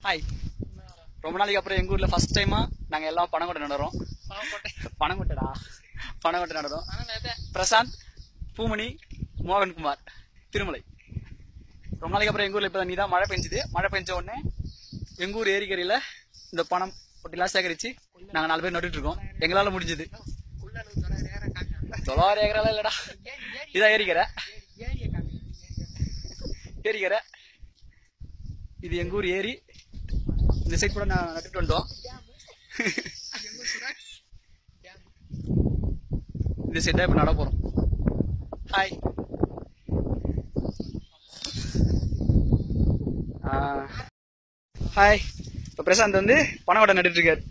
Hi ரொம்ப நாளைக்கு அப்புறம் எங்க ஊர்ல ஃபர்ஸ்ட் டைமா நாங்க எல்லாம் பனங்கொட்டை நடுறோம் பனங்கொட்டைடா பனங்கொட்டை நடுறோம் பிரசாந்த் பூமணி மோகன்குமார் திருமலை ரொம்ப நாளைக்கு அப்புறம் எங்க ஊர்ல இப்ப நீ தான் மழை பெஞ்சுது மழை பெஞ்ச உடனே எங்க ஊர் ஏரிக்கரையில இந்த பணம் பொட்டிலாம் சேகரிச்சு நாங்க நாலு பேர் நட்டுட்டு இருக்கோம் எங்களால முடிஞ்சது தொள்ளாயிரம் ஏக்கரெல்லாம் இல்லடா இதான் ஏரிக்கரை ஏரிக்கரை இது எங்க ஊர் ஏரி இந்த சைட் கூட நான் நட்டுட்டு வந்தோம் இந்த சைட் இப்ப நட போறோம் ஹாய் ஹாய் இப்போ பிரசாந்த் வந்து பனவடை நட்டுட்டு இருக்காரு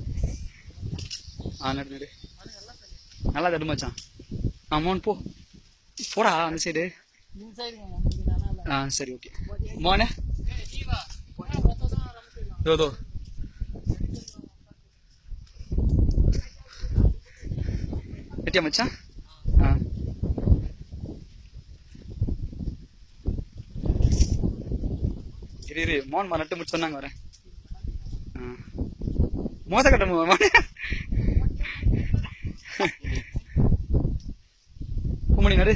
ஆ நடு நடு நல்லா தடு மச்சான் ஆ மோன் போ போடா அந்த சைடு ஆ சரி ஓகே மோனே தோ தோ எட்டியா மச்சான் ஆ இரு இரு மோன் மா நட்டு முடிச்சு சொன்னாங்க வரேன் ஆ. மோச கட்ட மோன் பூமணி நடு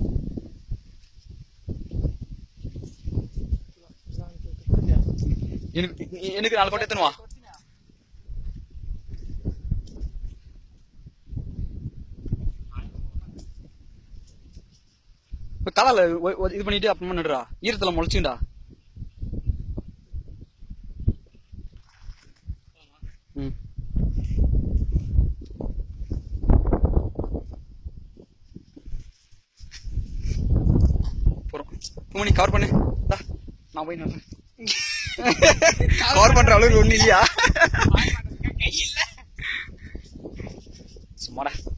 எனக்கு எனக்கு நாலு கோட்டை எத்தனுவா இப்ப கலால ஒ- ஒ- இது பண்ணிட்டு அப்புறமா நடுறா ஈரத்துல முளைச்சுண்டா ம் போறோம் பூமணி கவர் பண்ணு இந்தா, நான் போய் நடுறேன் கவர் பண்ற அளவுக்கு ஒண்ணு இல்லையா சும்மாடா